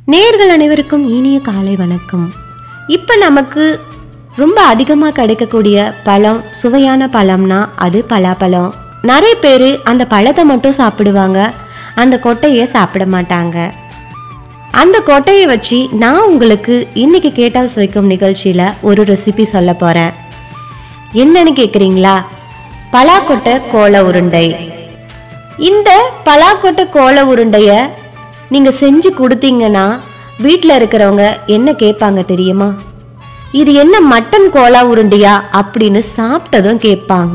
நேர்கள் அனைவருக்கும் இனிய காலை வணக்கம் இப்போ நமக்கு ரொம்ப அதிகமாக கிடைக்கக்கூடிய பழம் சுவையான பழம்னா அது பலாப்பழம் நிறைய பேர் அந்த பழத்தை மட்டும் சாப்பிடுவாங்க அந்த கொட்டையை சாப்பிட மாட்டாங்க அந்த கொட்டையை வச்சு நான் உங்களுக்கு இன்னைக்கு கேட்டால் சுவைக்கும் நிகழ்ச்சியில் ஒரு ரெசிபி சொல்ல போகிறேன் என்னன்னு கேட்குறீங்களா பலாக்கொட்டை கோல உருண்டை இந்த பலாக்கொட்டை கோல உருண்டைய நீங்க செஞ்சு கொடுத்தீங்கன்னா வீட்டில் இருக்கிறவங்க என்ன கேட்பாங்க தெரியுமா இது என்ன மட்டன் கோலா உருண்டையா அப்படின்னு சாப்பிட்டதும் கேட்பாங்க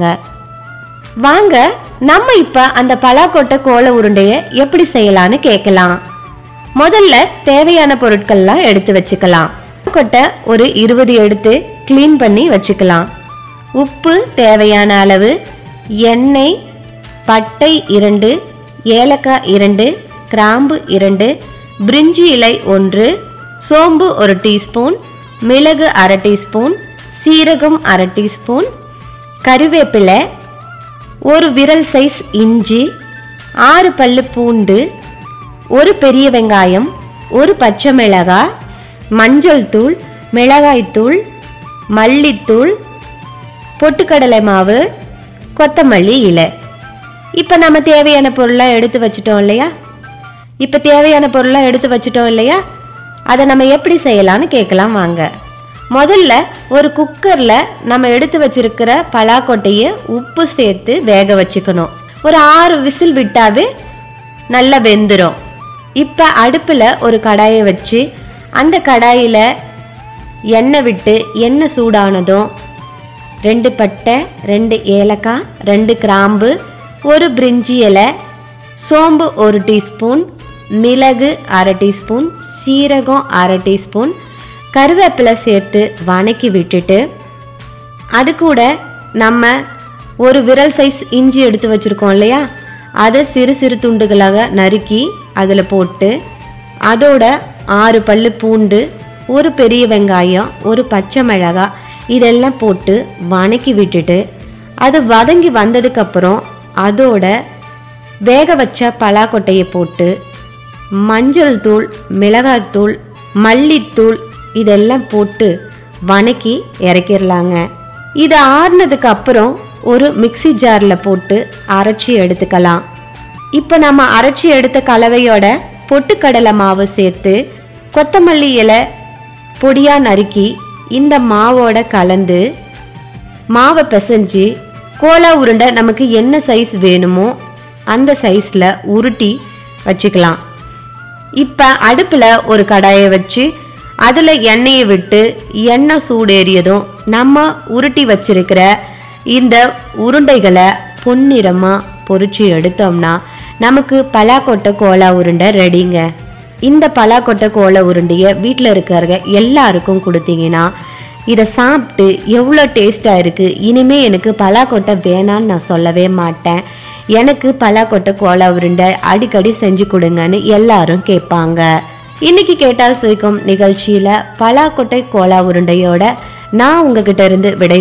வாங்க நம்ம இப்ப அந்த பலாக்கொட்டை கோல உருண்டைய எப்படி செய்யலாம்னு கேட்கலாம் முதல்ல தேவையான பொருட்கள்லாம் எடுத்து வச்சுக்கலாம் கொட்டை ஒரு இருபது எடுத்து க்ளீன் பண்ணி வச்சுக்கலாம் உப்பு தேவையான அளவு எண்ணெய் பட்டை இரண்டு ஏலக்காய் இரண்டு கிராம்பு இரண்டு பிரிஞ்சி இலை ஒன்று சோம்பு ஒரு டீஸ்பூன் மிளகு அரை டீஸ்பூன் சீரகம் அரை டீஸ்பூன் கருவேப்பிலை ஒரு விரல் சைஸ் இஞ்சி ஆறு பல்லு பூண்டு ஒரு பெரிய வெங்காயம் ஒரு பச்சை மிளகாய் மஞ்சள் தூள் மிளகாய்த்தூள் மல்லித்தூள் பொட்டுக்கடலை மாவு கொத்தமல்லி இலை இப்போ நம்ம தேவையான பொருளாக எடுத்து வச்சிட்டோம் இல்லையா இப்போ தேவையான பொருளாக எடுத்து வச்சிட்டோம் இல்லையா அதை நம்ம எப்படி செய்யலாம்னு கேட்கலாம் வாங்க முதல்ல ஒரு குக்கரில் நம்ம எடுத்து வச்சிருக்கிற பலாக்கொட்டையை உப்பு சேர்த்து வேக வச்சுக்கணும் ஒரு ஆறு விசில் விட்டாவே நல்லா வெந்துடும் இப்போ அடுப்பில் ஒரு கடாயை வச்சு அந்த கடாயில் எண்ணெய் விட்டு எண்ணெய் சூடானதும் ரெண்டு பட்டை ரெண்டு ஏலக்காய் ரெண்டு கிராம்பு ஒரு பிரிஞ்சி இலை சோம்பு ஒரு டீஸ்பூன் மிளகு அரை டீஸ்பூன் சீரகம் அரை டீஸ்பூன் கருவேப்பிலை சேர்த்து வணக்கி விட்டுட்டு அது கூட நம்ம ஒரு விரல் சைஸ் இஞ்சி எடுத்து வச்சுருக்கோம் இல்லையா அதை சிறு சிறு துண்டுகளாக நறுக்கி அதில் போட்டு அதோட ஆறு பல்லு பூண்டு ஒரு பெரிய வெங்காயம் ஒரு பச்சை மிளகாய் இதெல்லாம் போட்டு வணக்கி விட்டுட்டு அது வதங்கி வந்ததுக்கப்புறம் அதோட வேக வச்ச பலாக்கொட்டையை போட்டு மஞ்சள் தூள் மிளகாய்த்தூள் மல்லித்தூள் இதெல்லாம் போட்டு வணக்கி இறக்கிடலாங்க இது ஆறுனதுக்கு அப்புறம் ஒரு மிக்ஸி ஜாரில் போட்டு அரைச்சி எடுத்துக்கலாம் இப்போ நம்ம அரைச்சி எடுத்த கலவையோட பொட்டுக்கடலை மாவு சேர்த்து கொத்தமல்லி இலை பொடியாக நறுக்கி இந்த மாவோட கலந்து மாவை பிசைஞ்சு கோலா உருண்டை நமக்கு என்ன சைஸ் வேணுமோ அந்த சைஸில் உருட்டி வச்சுக்கலாம் இப்போ அடுப்பில் ஒரு கடாயை வச்சு அதில் எண்ணெயை விட்டு எண்ணெய் சூடேறியதும் நம்ம உருட்டி வச்சிருக்கிற இந்த உருண்டைகளை பொன்னிறமாக பொரிச்சு எடுத்தோம்னா நமக்கு பலாக்கொட்டை கோலா உருண்டை ரெடிங்க இந்த பலாக்கொட்டை கோலா உருண்டையை வீட்டில் இருக்கிறவங்க எல்லாருக்கும் கொடுத்தீங்கன்னா இதை சாப்பிட்டு எவ்வளோ டேஸ்ட்டாக இருக்குது இனிமே எனக்கு பலாக்கொட்டை வேணான்னு நான் சொல்லவே மாட்டேன் எனக்கு பலாக்கொட்டை கோலா உருண்டை அடிக்கடி செஞ்சு கொடுங்கன்னு எல்லாரும் கேட்பாங்க இன்னைக்கு கேட்டால் சுவைக்கும் நிகழ்ச்சியில் பலாக்கொட்டை கோலா உருண்டையோட நான் உங்ககிட்ட இருந்து விடை